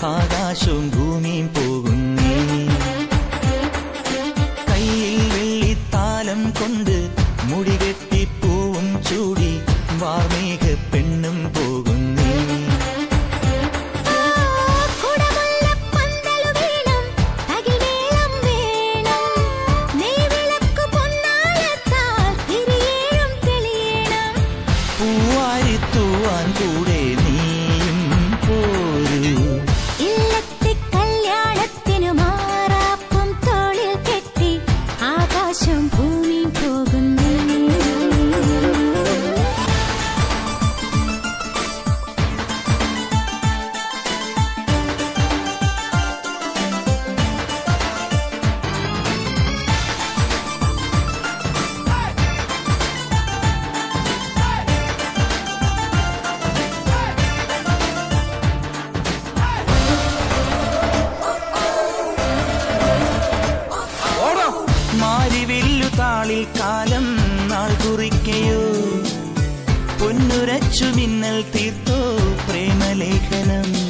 ആകാശവും ഭൂമിയും പോകുന്നേ കയ്യിൽ വെള്ളിത്താലം കൊണ്ട് മുടികെട്ടി പൂവും ചൂടി വാർമേഘ പെണ്ണും പോകുന്നേ കുടമുള്ള പന്തലു വേണം അകിലേളം വേണം നെയ്വിളക്കു പൊന്നാളത്താൽ തിരിയേഴും തെളിയണം പൂവാരി തൂവാൻ കൂടെ നീയും പോരൂ ഇല്ലത്തെ കല്യാണത്തിനു മാറാപ്പും തോളിൽ കെട്ടി ആകാശം ഭൂമി പോകുന്നു മാരിവില്ലു താളിൽ കാലം നാൾ കുറിക്കയോ പൊന്നുരച്ചു മിന്നൽ തീർത്തോ പ്രേമലേഖനം